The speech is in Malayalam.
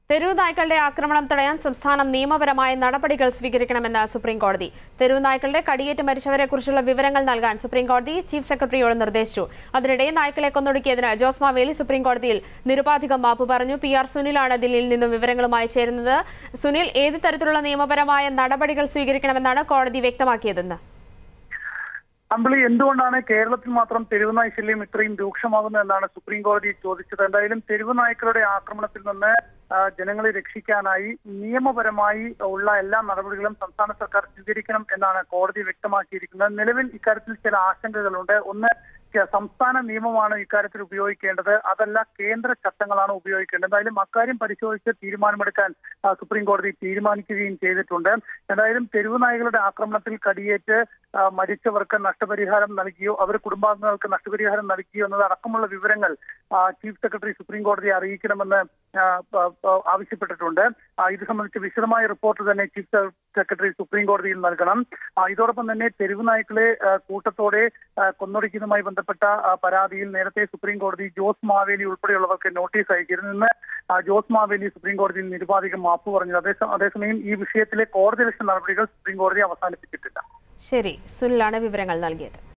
തെരുവ് നായ്ക്കളുടെ ആക്രമണം തടയാൻ സംസ്ഥാനം നിയമപരമായ നടപടികൾ സ്വീകരിക്കണമെന്ന് സുപ്രീം കോടതി തെരുവ് നായ്ക്കളുടെ കടിയേറ്റ് മരിച്ചവരെക്കുറിച്ചുള്ള വിവരങ്ങൾ നൽകാൻ സുപ്രീം കോടതി ചീഫ് സെക്രട്ടറിയോട് നിർദ്ദേശിച്ചു അതിനിടെ നായ്ക്കളെ കൊന്നൊടുക്കിയതിന് ജോസ് മാവേലി സുപ്രീം കോടതിയിൽ നിരുപാധികം മാപ്പ് പറഞ്ഞു പി ആർ സുനിലാണ് ദില്ലിയിൽ നിന്നും വിവരങ്ങളുമായി ചേരുന്നത് സുനിൽ ഏത് തരത്തിലുള്ള നിയമപരമായ നടപടികൾ സ്വീകരിക്കണമെന്നാണ് കോടതി വ്യക്തമാക്കിയതെന്ന് അമ്പിളി എന്തുകൊണ്ടാണ് കേരളത്തിൽ മാത്രം തെരുവ് നായ് ശല്യം ഇത്രയും രൂക്ഷമാകുന്നത് എന്നാണ് സുപ്രീം കോടതി ചോദിച്ചത് എന്തായാലും തെരുവ് നായ്ക്കളുടെ ആക്രമണത്തിൽ നിന്ന് ആ, ജനങ്ങളെ രക്ഷിക്കാനായി നിയമപരമായി ഉള്ള എല്ലാ നടപടികളും സംസ്ഥാന സർക്കാർ സ്വീകരിക്കണം എന്നാണ് കോടതി വ്യക്തമാക്കിയിരിക്കുന്നത് നിലവിൽ ഇക്കാര്യത്തിൽ ചില ആശങ്കകളുണ്ട് ഒന്ന് ക- സംസ്ഥാന നിയമമാണ് ഇക്കാര്യത്തിൽ ഉപയോഗിക്കേണ്ടത് അതല്ല കേന്ദ്ര ചട്ടങ്ങളാണ് ഉപയോഗിക്കേണ്ടത് എന്തായാലും അക്കാര്യം പരിശോധിച്ച് തീരുമാനമെടുക്കാൻ ആ, സുപ്രീം കോടതി തീരുമാനിക്കുകയും ചെയ്തിട്ടുണ്ട് എന്തായാലും തെരുവ് നായകളുടെ ആക്രമണത്തിൽ കടിയേറ്റ് ആ, മരിച്ചവർക്ക് നഷ്ടപരിഹാരം നൽകിയോ അവർ കുടുംബാംഗങ്ങൾക്ക് നഷ്ടപരിഹാരം നൽകിയോ എന്നതടക്കമുള്ള വിവരങ്ങൾ ആ, ചീഫ് സെക്രട്ടറി സുപ്രീം കോടതിയെ അറിയിക്കണമെന്ന് ആ, പ- പ- ആവശ്യപ്പെട്ടിട്ടുണ്ട് ആ, ഇത് സംബന്ധിച്ച് വിശദമായ റിപ്പോർട്ട് തന്നെ ചീഫ് സെ- സെക്രട്ടറി സുപ്രീം കോടതിയിൽ നൽകണം ആ, ഇതോടൊപ്പം തന്നെ തെരുവ് നായ്ക്കളെ ആ, കൂട്ടത്തോടെ ആ, കൊന്നൊടുക്കിയതുമായി ബന്ധപ്പെട്ട ആ, പരാതിയിൽ നേരത്തെ സുപ്രീം കോടതി ജോസ് മാവേലി ഉൾപ്പെടെയുള്ളവർക്ക് നോട്ടീസ് അയച്ചിരുന്നു ഇന്ന് ആ, ജോസ് മാവേലി സുപ്രീം കോടതിയിൽ നിരുപാധികം മാപ്പ് പറഞ്ഞു അതേസ- അതേസമയം ഈ വിഷയത്തിലെ കോടതി ലക്ഷ്യ നടപടികൾ സുപ്രീം കോടതി അവസാനിപ്പിച്ചിട്ടില്ല ശരി സുനിലാണ് വിവരങ്ങൾ നൽകിയത്